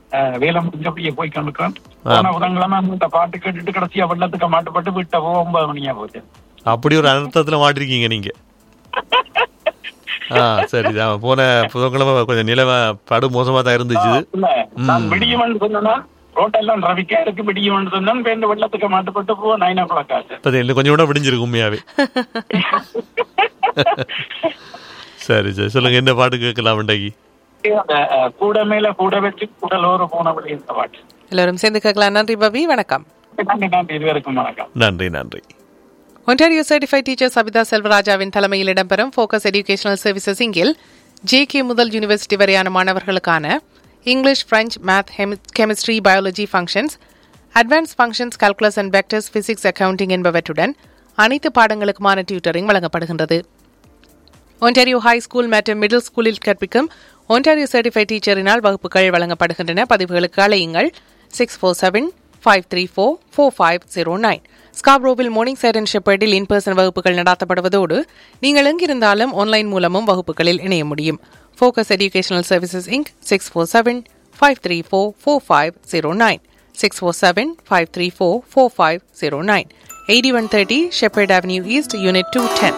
அஹ், வேலை முடிஞ்சபடியே போய் கொண்டிருக்கிறேன் போன புதன்கிழமை இந்த பாட்டு கேட்டுட்டு கடைசியா வெள்ளத்துக்கு மாட்டுப்பட்டு விட்ட போக ஒன்பது மணியா போச்சு அப்படி ஒரு அனர்த்தத்துல மாட்டிருக்கீங்க நீங்க ஆ சரி தான் போன புதன்கிழமை கொஞ்சம் நிலைமை படு மோசமா தான் இருந்துச்சு இல்ல நான் விடியுமென்னு சொன்னா ரோட்டெல்லாம் ரவிக்கா இருக்கு விடியுமென்னு சொன்னா இப்ப இந்த வெள்ளத்துக்கு மாட்டுப்பட்டு போ நைன் ஓ கிளாக் ஆச்சு இப்போ இன்னும் கொஞ்சம் கூட விடிஞ்சிருக்கு உண்மையாவே சரி சரி சொல்லுங்க என்ன பாட்டு கேட்கலாம் இன்றைக்கு அந்த அஹ், கூட மேல கூட வச்சு கூடலோரு போனபடி இந்த பாட்டு எல்லோரும் சேர்ந்து கேட்கலாம் நன்றி பவி வணக்கம் நன்றி நன்றி இதுவரைக்கும் வணக்கம் நன்றி நன்றி ஒன்டாரியோ சர்டிஃபைட் டீச்சர் சபிதா செல்வராஜாவின் தலைமையில் இடம்பெறும் ஃபோக்கஸ் எஜுகேஷனல் சர்வீசஸ் இங்கில் ஜேகே முதல் யூனிவர்சிட்டி வரையான மாணவர்களுக்கான English French math chemistry biology functions advance functions calculus and vectors physics accounting என்பவற்றுடன் அனைத்து பாடங்களுக்குமான டியூட்டரிங் வழங்கப்படுகின்றது ஒன்டாரியோ ஹை ஸ்கூல் மற்றும் மிடில் ஸ்கூலில் கற்பிக்கும் ஒன்டாரியோ சர்டிஃபைட் டீச்சரினால் வகுப்புகள் வழங்கப்படுகின்றன பதிவுகளுக்கு அழையுங்கள் six four seven five three four four five zero nine ஸ்காப்ரோவில் மார்னிங் சைட் அண்ட் ஷெப்பர்டில் இன் பர்சன் வகுப்புகள் நடத்தப்படுவதோடு நீங்கள் எங்கிருந்தாலும் ஆன்லைன் மூலமும் வகுப்புகளில் இணைய முடியும் Focus Educational Services Inc six four seven five three four four five zero nine six four seven five three four four five zero nine eighty one thirty Shepard Avenue East unit two ten